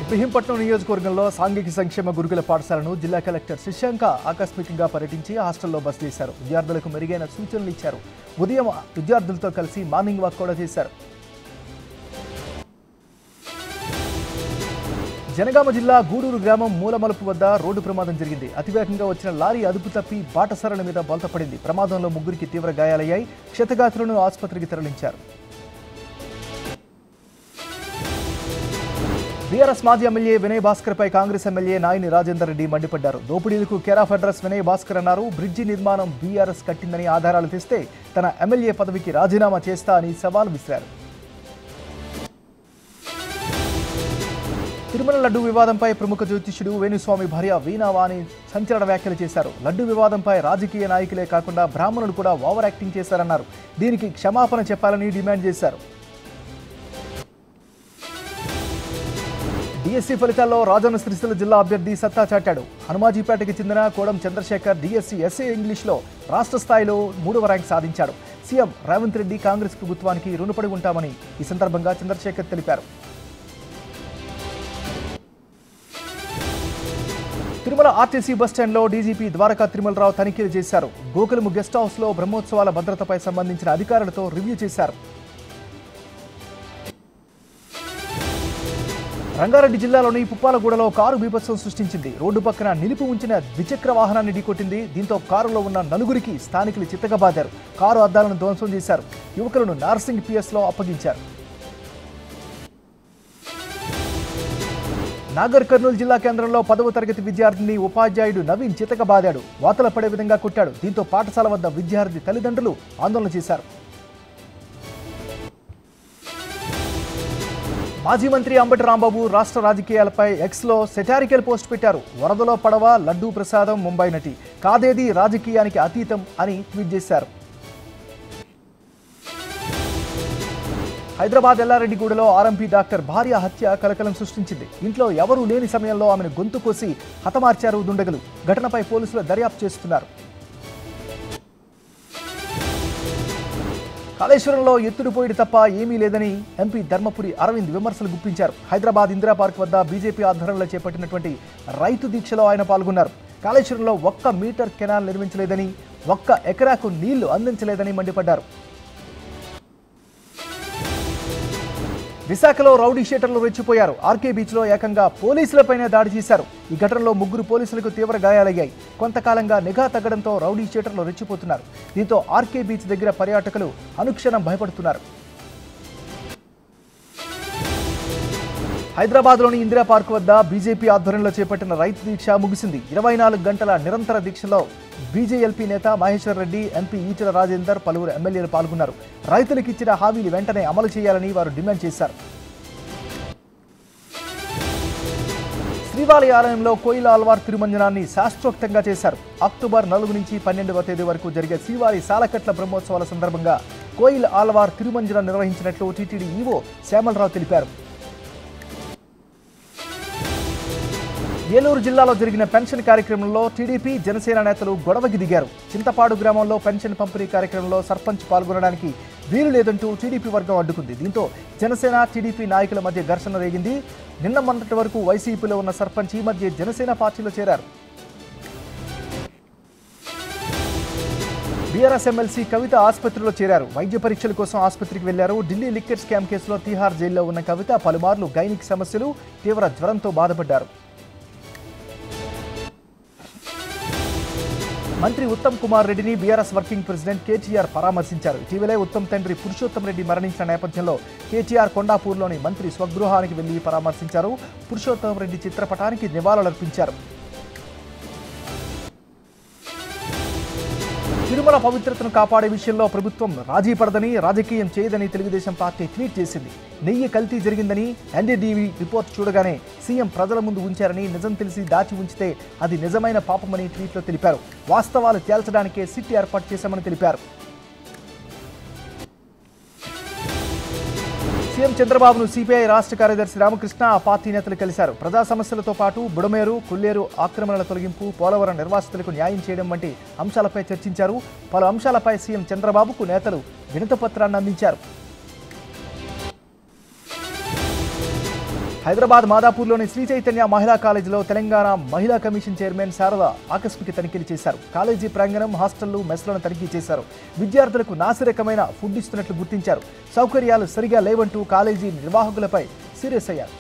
బిహింపట్నం నియోజకవర్గంలో సాంఘిక సంక్షేమ గురుకుల పాఠశాలను జిల్లా కలెక్టర్ శశాంక ఆకస్మికంగా పర్యటించి హాస్టల్లో బస చేశారు విద్యార్థులకు మెరుగైన సూచనలు ఇచ్చారు ఉదయం విద్యార్థులతో కలిసి మార్నింగ్ వాక్ కూడా చేశారు జనగామ జిల్లా గూడూరు గ్రామం మూలమలుపు వద్ద రోడ్డు ప్రమాదం జరిగింది అతివేగంగా వచ్చిన లారీ అదుపు తప్పి బాటసారల మీద బలతపడింది ప్రమాదంలో ముగ్గురికి తీవ్ర గాయాలయ్యాయి క్షతగాత్రులను ఆసుపత్రికి తరలించారు బీఆర్ఎస్ మాజీ ఎమ్మెల్యే వినయ్ భాస్కర్ పై కాంగ్రెస్ ఎమ్మెల్యే నాయని రాజేందర్ రెడ్డి మండిపడ్డారు దోపిడీలకు care of address Vinay Bhaskar అన్నారు బ్రిడ్జి నిర్మాణం బీఆర్ఎస్ కట్టిందని ఆధారాలు తెస్తే తన ఎమ్మెల్యే పదవికి రాజీనామా చేస్తా అని సవాల్ విసిరారు తిరుమల లడ్డు వివాదంపై ప్రముఖ జ్యోతిష్యుడు వేణుస్వామి భార్య వీణావాణి సంచలన వ్యాఖ్యలు చేశారు లడ్డు వివాదంపై రాజకీయ నాయకులే కాకుండా బ్రాహ్మణులు కూడా ఓవర్ యాక్టింగ్ చేశారన్నారు దీనికి క్షమాపణ చెప్పాలని డిమాండ్ చేశారు డిఎస్సి ఫలితాల్లో రాజన్న సిరిసిల్ల జిల్లా అభ్యర్థి సత్తా చాటాడు హనుమాజీపేటకి చెందిన కోడం చంద్రశేఖర్ డిఎస్సి ఎస్ఏ ఇంగ్లీష్లో రాష్ట్ర స్థాయిలో మూడవ ర్యాంక్ సాధించాడు సీఎం రేవంత్ రెడ్డి కాంగ్రెస్ ప్రభుత్వానికి రుణపడి ఉంటామని ఈ సందర్భంగా చంద్రశేఖర్ తెలిపారు తిరుమల ఆర్టీసీ బస్టాండ్లో డీజీపీ ద్వారకా తిరుమలరావు తనిఖీలు చేశారు గోకులము గెస్ట్ హౌస్లో బ్రహ్మోత్సవాల భద్రతపై సంబంధించిన అధికారులతో రివ్యూ చేశారు రంగారెడ్డి జిల్లాలోని పుప్పాలగూడలో కారు బీభత్సం సృష్టించింది రోడ్డు పక్కన నిలిపి ఉంచిన ద్విచక్ర వాహనాన్ని ఢీకొట్టింది దీంతో కారులో ఉన్న నలుగురికి స్థానికులు చిత్తగబాదారు కారు అద్దాలను ధ్వంసం చేశారు యువకులను నార్సింగ్ పిఎస్లో అప్పగించారు నాగర్ కర్నూలు జిల్లా కేంద్రంలో పదవ తరగతి విద్యార్థిని ఉపాధ్యాయుడు నవీన్ చితకబాదాడు వాతల పడే విధంగా కొట్టాడు దీంతో పాఠశాల వద్ద విద్యార్థి తల్లిదండ్రులు ఆందోళన చేశారు మాజీ మంత్రి అంబటి రాంబాబు రాష్ట్ర రాజకీయాలపై ఎక్స్లో సెటారికల్ పోస్ట్ పెట్టారు వరదలో పడవ లడ్డూ ప్రసాదం ముంబై నటి కాదేది రాజకీయానికి అతీతం అని ట్వీట్ చేశారు హైదరాబాద్ ఎల్లారెడ్డిగూడలో ఆర్ఎంపీ డాక్టర్ భార్య హత్య కలకలం సృష్టించింది ఇంట్లో ఎవరూ లేని సమయంలో ఆమెను గొంతు కోసి హతమార్చారు దుండగులు ఘటనపై పోలీసులు దర్యాప్తు చేస్తున్నారు కాళేశ్వరంలో ఎత్తుడు పోయిడు తప్ప ఏమీ లేదని ఎంపీ ధర్మపురి అరవింద్ విమర్శలు గుప్పించారు హైదరాబాద్ ఇందిరా పార్క్ వద్ద బీజేపీ ఆధ్వర్యంలో చేపట్టినటువంటి రైతు దీక్షలో ఆయన పాల్గొన్నారు కాళేశ్వరంలో ఒక్క మీటర్ కెనాల్ నిర్మించలేదని ఒక్క ఎకరాకు నీళ్లు అందించలేదని మండిపడ్డారు విశాఖలో రౌడీ షీటర్లు రెచ్చిపోయారు ఆర్కే బీచ్లో ఏకంగా పోలీసులపైనే దాడి చేశారు ఈ ఘటనలో ముగ్గురు పోలీసులకు తీవ్ర గాయాలయ్యాయి కొంతకాలంగా నిఘా తగ్గడంతో రౌడీ షీటర్లు రెచ్చిపోతున్నారు దీంతో ఆర్కే బీచ్ దగ్గర పర్యాటకులు అనుక్షణం భయపడుతున్నారు హైదరాబాద్లోని ఇందిరా పార్క్ వద్ద బీజేపీ ఆధ్వర్యంలో చేపట్టిన రైతు దీక్ష ముగిసింది ఇరవై నాలుగు గంటల నిరంతర దీక్షలో బీజేఎల్పీ నేత మహేశ్వర్ రెడ్డి ఎంపీ ఈటల రాజేందర్ పలువురు ఎమ్మెల్యేలు పాల్గొన్నారు రైతులకు ఇచ్చిన హామీలు వెంటనే అమలు చేయాలని వారు డిమాండ్ చేశారు శ్రీవారి ఆలయంలో కోయిల ఆల్వార్ తిరుమంజనాన్ని శాస్త్రోక్తంగా చేశారు అక్టోబర్ నాలుగు నుంచి పన్నెండవ తేదీ వరకు జరిగే శ్రీవారి సాలకట్ల బ్రహ్మోత్సవాల సందర్భంగా కోయిల్ ఆల్వార్ తిరుమంజనం నిర్వహించినట్లు టీటీడీ ఈవో శ్యామలరావు తెలిపారు ఏలూరు జిల్లాలో జరిగిన పెన్షన్ కార్యక్రమంలో టీడీపీ జనసేన నేతలు గొడవకి దిగారు చింతపాడు గ్రామంలో పెన్షన్ పంపిణీ కార్యక్రమంలో సర్పంచ్ పాల్గొనడానికి వీలు లేదంటూ టీడీపీ వర్గం అడ్డుకుంది దీంతో జనసేన టీడీపీ నాయకుల మధ్య ఘర్షణ రేగింది నిన్న మొన్నటి వరకు వైసీపీలో ఉన్న సర్పంచ్ ఈ మధ్య జనసేన పార్టీలో చేరారు బీఆర్ఎస్ ఎమ్మెల్సీ కవిత ఆసుపత్రిలో చేరారు వైద్య పరీక్షల కోసం ఆసుపత్రికి వెళ్లారు ఢిల్లీ లిక్కర్ స్కామ్ కేసులో తీహార్ జైల్లో ఉన్న కవిత పలుమార్లు గైనిక్ సమస్యలు తీవ్ర జ్వరంతో బాధపడ్డారు మంత్రి ఉత్తమ్ కుమార్ రెడ్డిని బీఆర్ఎస్ వర్కింగ్ ప్రెసిడెంట్ కేటీఆర్ పరామర్శించారు ఇటీవలే ఉత్తమ్ తండ్రి పురుషోత్తమ్ రెడ్డి మరణించిన నేపథ్యంలో కేటీఆర్ కొండాపూర్లోని మంత్రి స్వగృహానికి వెళ్లి పరామర్శించారు పురుషోత్తమ్ రెడ్డి చిత్రపటానికి నివాళులర్పించారు తిరుమల పవిత్రతను కాపాడే విషయంలో ప్రభుత్వం రాజీ పడదని రాజకీయం చేయదని తెలుగుదేశం పార్టీ ట్వీట్ చేసింది నెయ్యి కల్తీ జరిగిందని ఎన్డీటీవీ రిపోర్ట్ చూడగానే సీఎం ప్రజల ముందు ఉంచారని నిజం తెలిసి దాచి ఉంచితే అది నిజమైన పాపమని ట్వీట్లో తెలిపారు వాస్తవాలు తేల్చడానికే సిట్ ఏర్పాటు చేశామని తెలిపారు సీఎం చంద్రబాబును సిపిఐ రాష్ట్ర కార్యదర్శి రామకృష్ణ ఆ పార్టీ నేతలు కలిశారు ప్రజా సమస్యలతో పాటు బుడమేరు కొల్లేరు ఆక్రమణల తొలగింపు పోలవరం నిర్వాసితులకు న్యాయం చేయడం వంటి అంశాలపై చర్చించారు పలు అంశాలపై సీఎం చంద్రబాబుకు నేతలు వినతిపత్రాన్ని అందించారు హైదరాబాద్ మాదాపూర్లోని శ్రీ చైతన్య మహిళా కాలేజీలో తెలంగాణ మహిళా కమిషన్ చైర్మన్ శారద ఆకస్మిక తనిఖీలు చేశారు కాలేజీ ప్రాంగణం హాస్టళ్లు మెస్లను తనిఖీ చేశారు విద్యార్థులకు నాసిరకమైన ఫుడ్ ఇస్తున్నట్లు గుర్తించారు సౌకర్యాలు సరిగా లేవంటూ కాలేజీ నిర్వాహకులపై సీరియస్ అయ్యారు